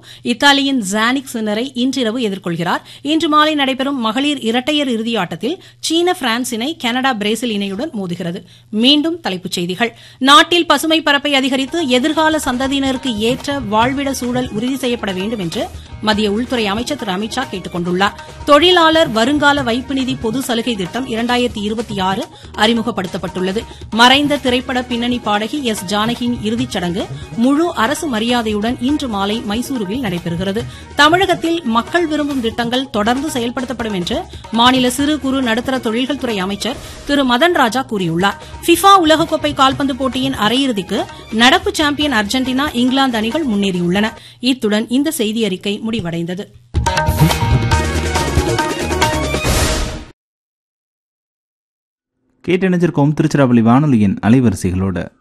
இத்தாலியின் ஜானிக் சின்னரை இன்றிரவு எதிர்கொள்கிறார் இன்று மாலை நடைபெறும் மகளிர் இரட்டையர் இறுதியாட்டத்தில் சீன பிரான்ஸ் இணை கனடா பிரேசில் இணையுடன் மோதுகிறது மீண்டும் தலைப்புச் செய்திகள் நாட்டில் பசுமை பரப்பை அதிகரித்து எதிர்கால சந்ததியினருக்கு ஏற்ற வாழ்விட சூழல் உறுதி செய்யப்பட வேண்டும் என்று மத்திய உள்துறை அமைச்சர் திரு அமித்ஷா கேட்டுக் கொண்டுள்ளார் தொழிலாளர் வருங்கால வைப்பு நிதி பொது சலுகை திட்டம் இரண்டாயிரத்தி இருபத்தி ஆறு அறிமுகப்படுத்தப்பட்டுள்ளது மறைந்த திரைப்பட பின்னணி பாடகி எஸ் ஜானகியின் இறுதிச் சடங்கு முழு அரசு மரியாதையுடன் இன்று மாலை மைசூருவில் நடைபெறுகிறது தமிழகத்தில் மக்கள் விரும்பும் திட்டங்கள் தொடர்ந்து செயல்படுத்தப்படும் என்று மாநில சிறு குறு நடுத்தர தொழில்கள் துறை அமைச்சர் திரு மதன் ராஜா கூறியுள்ளார் ஃபிஃபா உலகக்கோப்பை கால்பந்து போட்டியின் அரையிறுதிக்கு நடப்பு சாம்பியன் அர்ஜென்டினா இங்கிலாந்து அணிகள் முன்னேறியுள்ளன இத்துடன் இந்த செய்தியறிக்கை முடிவடைந்தது கேட்டணிஞ்சிருக்கோம் திருச்சிராப்பள்ளி வானொலியின் அலைவரிசைகளோட